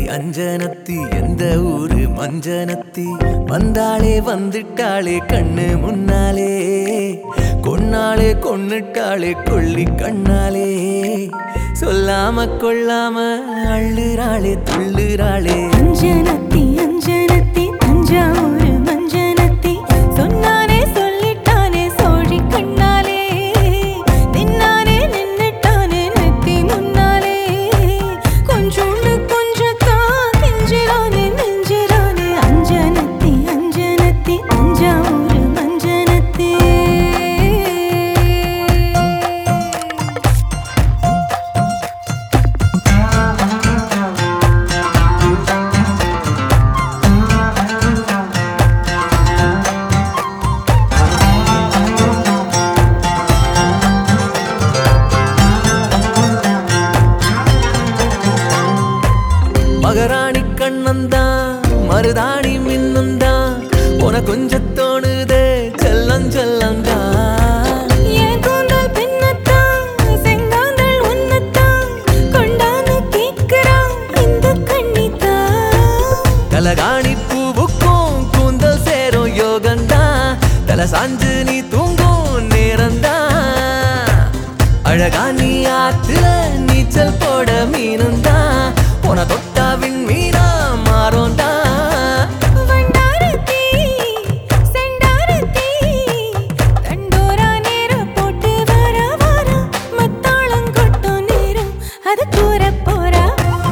அஞ்சனத்தி எந்த ஊரு மஞ்சனத்தி வந்தாளே வந்துட்டாளே கண்ணு முன்னாலே கொன்னாளே கொன்னுட்டாளே கொள்ளி கண்ணாலே சொல்லாம கொள்ளாம அள்ளுறாளே துள்ளுறாளே அஞ்சனத்தி அஞ்சனத்தி தஞ்சாவூர் மஞ்சனத்தி சொன்னானே சொல்லிட்டானே சோழி கண்ணாலே நின்னானே நின்னுட்டானே நெத்தி முன்னாலே கொஞ்சோண்டு கொஞ்சத்தா கெஞ்சிரானே நெஞ்சிரானே அஞ்சனத்தி அஞ்சனத்தி தஞ்சாவூர் மஞ்சனத்தி மகராணி கண்ணந்தான் மருதாணி மின்னந்தான் உன கொஞ்சம் தோணுதே செல்லம் செல்லந்தான் என் கூந்தல் பின்னத்தான், செங்காந்தள் உன்னத்தான், கொண்டாந்து கேட்கிறான் இந்த கன்னித்தான். கலகாணி பூவுக்கும் கூந்தல் சேரும் யோகந்தான் தல சாஞ்சு நீ தூங்கும் நேரம்தான் அழகா நீ ஆத்துல நீச்சல் போட மீனுந்தான் உன தொட்டாவின் மீனா மாறோந்தான் வண்டாரத்தி, செண்டாரத்தி, தண்டோரா நேரம் போட்டு வர வர, மத்தாளம் கொட்டும் நேரம், அது கூறப் போறா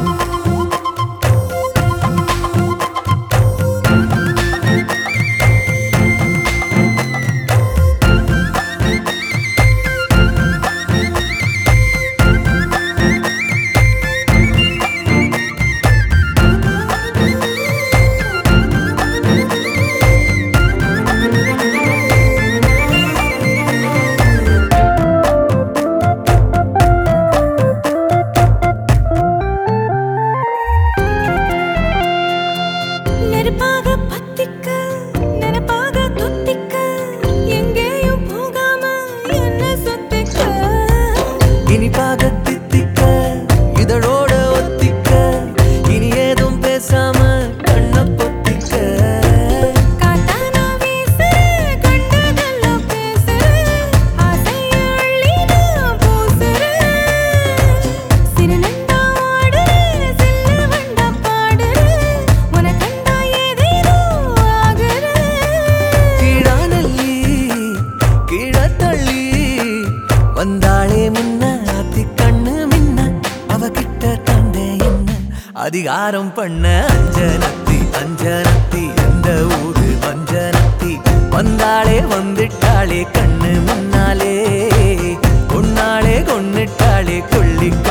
நெருப்பாக பத்திக்க நெருப்பாக தொத்திக்க எங்கேயும் போகாம என்ன சொத்திக்க இனிப்பாக தித்திக்க இதழோட ஒத்திக்க இனி ஏதும் பேசாம கண்ண பொத்திக்க காட்டானா வீசுற கண்டதெல்லாம் பேசுற ஆசைய அள்ளி நான் பூசுற சிறுநண்டா ஆடுற சில்லு வண்டா பாடுற உன கண்டா ஏதேதோ ஆகுற கீழானல்லி கீழத்தள்ளி வந்தாளே முன்ன அத்தி கண்ணு மின்ன அவகிட்ட தந்தே என்ன அதிகாரம் பண்ண அஞ்சனத்தி அஞ்சனத்தி எந்த ஊரு மஞ்சனத்தி வந்தாளே வந்துட்டாளே கண்ணு முன்னாலே கொன்னாளே கொன்னுட்டாளே கொள்ளி